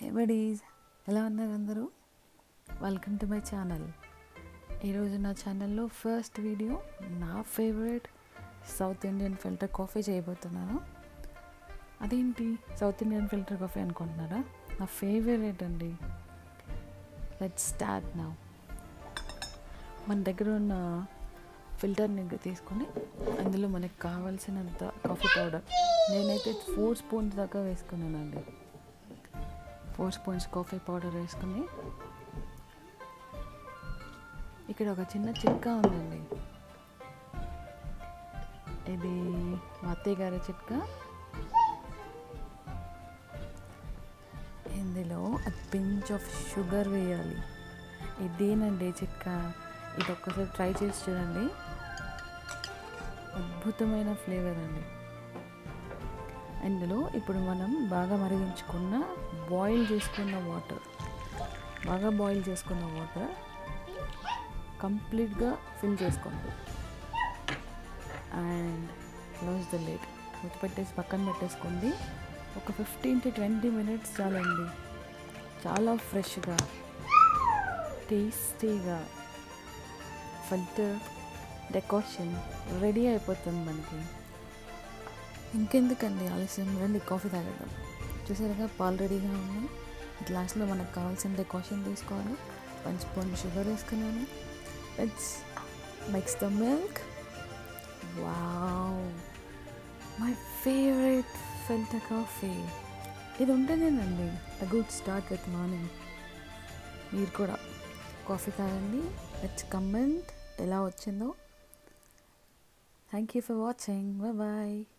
buddies ఎలా ఉన్నారు అందరూ వెల్కమ్ టు మై ఛానల్ ఈరోజు నా ఛానల్లో ఫస్ట్ వీడియో నా favourite south Indian filter coffee చేయబోతున్నాను అదేంటి సౌత్ ఇండియన్ ఫిల్టర్ కాఫీ అనుకుంటున్నారా నా ఫేవరెట్ అండి లెట్ స్టార్ట్ నా మన దగ్గర ఉన్న ఫిల్టర్ని తీసుకొని అందులో మనకి కావాల్సినంత కాఫీ పౌడర్ నేనైతే ఫోర్ స్పూన్స్ దాకా వేసుకున్నానండి ఫోర్ స్పూన్స్ కాఫీ పౌడర్ వేసుకుని ఇక్కడ ఒక చిన్న చిట్కా ఉందండి ఇది మా అత్తయ్య గారి చిట్కా ఇందులో పించ్ ఆఫ్ షుగర్ వేయాలి ఇదేనండి చిట్కా ఇది ఒక్కసారి ట్రై చేసి చూడండి అద్భుతమైన ఫ్లేవర్ అండి ఇందులో ఇప్పుడు మనం బాగా మరిగించుకున్న బాయిల్ చేసుకున్న వాటర్ బాగా బాయిల్ చేసుకున్న వాటర్ కంప్లీట్గా ఫిల్ చేసుకోండి అండ్ క్లోజ్ ద లేట్ మూత పెట్టేసి పక్కన పెట్టేసుకోండి ఒక ఫిఫ్టీన్ టు ట్వంటీ మినిట్స్ చాలండి చాలా ఫ్రెష్గా టేస్టీగా ఫిల్టర్ డెకోషన్ రెడీ అయిపోతుంది మనకి ఇంకెందుకండి ఆలస్యం రండి కాఫీ తాగేద్దాం చూసారుగా పాలు రెడీగా ఉన్నాయి గ్లాస్లో మనకు కావాల్సిన డెకోషన్ తీసుకోవాలి వన్ స్పూన్ షుగర్ వేసుకున్నాను it's mix the milk wow my favourite filter coffee ఇది ఉంటేనేనండి a good start with morning మీరు కూడా కాఫీ తాగండి లెట్స్ కమెంట్ ఎలా వచ్చిందో thank you for watching bye